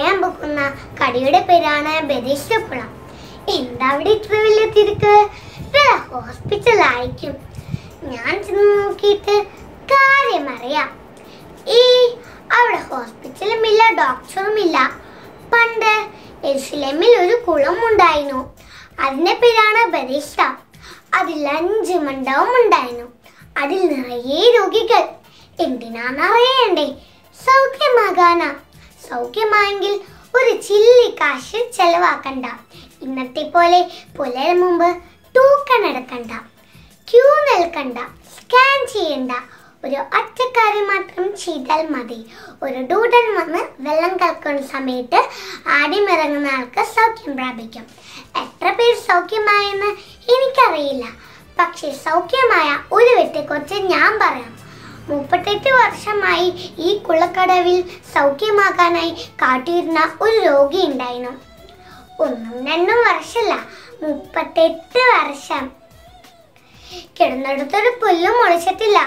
പറയാൻ പോകുന്ന കടിയുടെ പേരാണ് ബദേശ്വരക്കുളം എന്താ അവിടെ ഇത്ര വലിയ തിരക്ക് ഹോസ്പിറ്റലായിരിക്കും ഞാൻ ചെന്ന് നോക്കിയിട്ട് കാര്യം അറിയാം ഈ അവിടെ ഹോസ്പിറ്റലുമില്ല ഡോക്ടറുമില്ല പണ്ട് എരുസലേമിൽ ഒരു കുളം ഉണ്ടായിരുന്നു അതിന്റെ പേരാണ് ബരീഷ അതിൽ അഞ്ച് മണ്ഡപം ഉണ്ടായിരുന്നു അതിൽ നിറയെ രോഗികൾ എന്തിനാണെന്നറിയണ്ടേ സൗഖ്യമാകാനാ സൗഖ്യമായെങ്കിൽ ഒരു ചില്ലി കാശ് ചെലവാക്കണ്ട ഇന്നത്തെ പോലെ പുലര മുമ്പ് ടൂക്കൺ എടുക്കണ്ട ക്യൂ നിൽക്കണ്ട സ്കാൻ ചെയ്യണ്ട ഒരു ഒറ്റക്കാരി മാത്രം ചെയ്താൽ മതി ഒരു ഡൂഡൻ വന്ന് വെള്ളം കലക്കുന്ന സമയത്ത് ആദ്യം ഇറങ്ങുന്ന ആൾക്ക് സൗഖ്യം പ്രാപിക്കും എത്ര പേർ സൗഖ്യമായെന്ന് എനിക്കറിയില്ല പക്ഷെ സൗഖ്യമായ ഒരു വ്യക്തിയെക്കുറിച്ച് ഞാൻ പറയാം മുപ്പത്തെട്ട് വർഷമായി ഈ കുളക്കടവിൽ സൗഖ്യമാക്കാനായി കാട്ടിയിരുന്ന ഒരു രോഗി ഉണ്ടായിരുന്നു ഒന്നും രണ്ടും വർഷമല്ല മുപ്പത്തെട്ട് വർഷം കിടന്നിടത്തൊരു പുല്ലും മുളച്ചിട്ടില്ല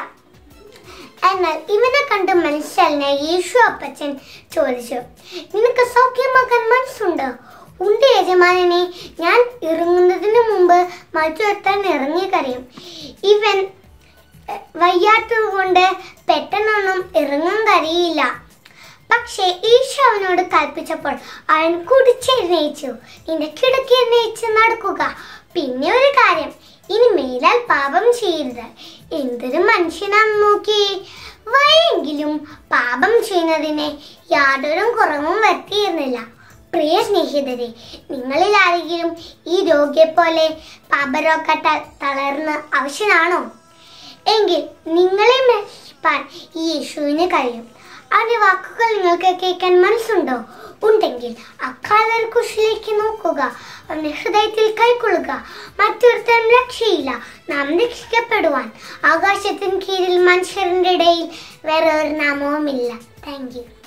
എന്നാൽ ഇവനെ കണ്ട് മനസ്സിലായ യേശു അപ്പച്ചൻ ചോദിച്ചു നിനക്ക് സൗഖ്യമാക്കാൻ മനസ്സുണ്ടോ ഉണ്ട് യജമാനനെ ഞാൻ ഇറങ്ങുന്നതിന് മുമ്പ് മറ്റൊരുത്താൻ ഇറങ്ങിക്കറിയും ഇവൻ എഹ്, വയ്യാത്തത് കൊണ്ട് പെട്ടെന്നൊന്നും ഇറങ്ങാൻ കഴിയില്ല പക്ഷേ ഈശോ അവനോട് കൽപ്പിച്ചപ്പോൾ അവൻ കുടിച്ചെഴുന്നേച്ചു നിന്റെ കിടക്കി എഴുന്നേച്ച് നടക്കുക പിന്നെ ഒരു കാര്യം ഇനി മേലാൽ പാപം ചെയ്യരുത് എന്തൊരു മനുഷ്യനാന്ന് നോക്കി വയെങ്കിലും പാപം ചെയ്യുന്നതിന് യാതൊരു കുറവും വരുത്തിയിരുന്നില്ല പ്രിയ സ്നേഹിതരെ നിങ്ങളിൽ ആരെങ്കിലും ഈ രോഗിയെ പോലെ പാപരോഗത്താൽ തളർന്ന് ആവശ്യനാണോ എങ്കിൽ നിങ്ങളെ രക്ഷിപ്പാൻ ഈ യേശുവിന് കഴിയും അവന്റെ വാക്കുകൾ നിങ്ങൾക്ക് കേൾക്കാൻ മനസ്സുണ്ടോ ഉണ്ടെങ്കിൽ അക്കാലർ കുശിലേക്ക് നോക്കുക അവന്റെ ഹൃദയത്തിൽ കൈക്കൊള്ളുക മറ്റൊരുത്തരും രക്ഷയില്ല നാം രക്ഷിക്കപ്പെടുവാൻ ആകാശത്തിന് കീഴിൽ മനുഷ്യരുടെ ഇടയിൽ വേറെ ഒരു നാമവുമില്ല താങ്ക് യു